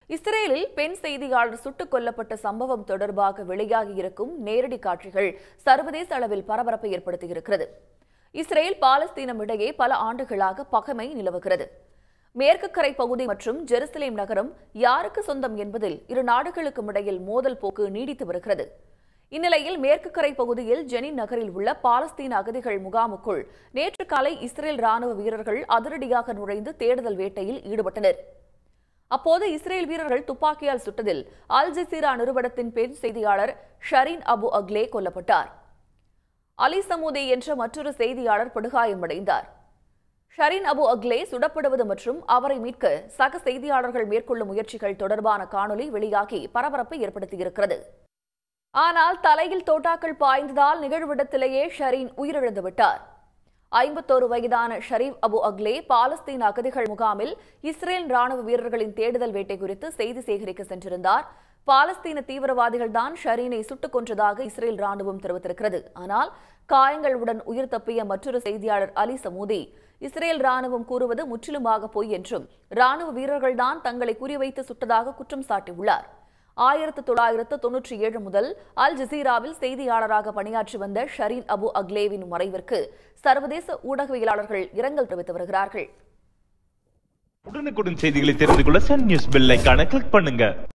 இஸ்ரேலில் பெண் செய்தியாளர் சுட்டுக் கொல்லப்பட்ட சம்பவம் தொடர்பாக வெளியாகியிருக்கும் நேரடி காட்சிகள் சர்வதேச அளவில் பரபரப்பை ஏற்படுத்தியிருக்கிறது இஸ்ரேல் பாலஸ்தீனம் இடையே பல ஆண்டுகளாக பகைமை நிலவுகிறது மேற்கு கரை பகுதி மற்றும் ஜெருசலேம் நகரம் யாருக்கு சொந்தம் என்பதில் இரு நாடுகளுக்கும் இடையில் மோதல் போக்கு நீடித்து வருகிறது இந்நிலையில் மேற்கு கரை பகுதியில் ஜெனின் நகரில் உள்ள பாலஸ்தீன அகதிகள் முகாமுக்குள் நேற்று காலை இஸ்ரேல் ராணுவ வீரர்கள் அதிரடியாக நுழைந்து தேடுதல் வேட்டையில் ஈடுபட்டனர் அப்போது இஸ்ரேல் வீரர்கள் துப்பாக்கியால் சுட்டதில் அல் ஜசீரா நிறுவனத்தின் பெண் செய்தியாளர் ஷரீன் அபு அக்லே கொல்லப்பட்டார் அலி சமூதே என்ற மற்றொரு செய்தியாளர் படுகாயமடைந்தார் ஷரீன் அபு அக்லே சுடப்படுவது மற்றும் அவரை மீட்க சக செய்தியாளர்கள் மேற்கொள்ளும் முயற்சிகள் தொடர்பான காணொலி வெளியாகி பரபரப்பை ஏற்படுத்தியிருக்கிறது ஆனால் தலையில் தோட்டாக்கள் பாய்ந்ததால் நிகழ்விடத்திலேயே ஷரீன் உயிரிழந்து விட்டார் ஐம்பத்தோரு வயதான ஷரீப் அபு அக்லே பாலஸ்தீன அகதிகள் முகாமில் இஸ்ரேல் ராணுவ வீரர்களின் தேடுதல் வேட்டை குறித்து செய்தி சேகரிக்க சென்றிருந்தார் பாலஸ்தீன தீவிரவாதிகள் தான் ஷரீனை சுட்டுக் கொன்றதாக இஸ்ரேல் ராணுவம் தெரிவித்திருக்கிறது ஆனால் காயங்களுடன் உயிர் தப்பிய மற்றொரு செய்தியாளர் அலி சமூதி இஸ்ரேல் ராணுவம் கூறுவது முற்றிலுமாக பொய் என்றும் ராணுவ வீரர்கள்தான் தங்களை குறிவைத்து சுட்டதாக குற்றம் சாட்டியுள்ளார் ஆயிரத்து தொள்ளாயிரத்து தொன்னூற்றி ஏழு முதல் அல் ஜசீராவில் செய்தியாளராக பணியாற்றி வந்த ஷரீன் அபு அக்லேவின் மறைவிற்கு சர்வதேச ஊடகவியலாளர்கள் இரங்கல் தெரிவித்து வருகிறார்கள் உடனுக்குடன் செய்திகளை தெரிந்து கொள்ள சன் நியூஸ் பெல் ஐகானை கிளிக் பண்ணுங்க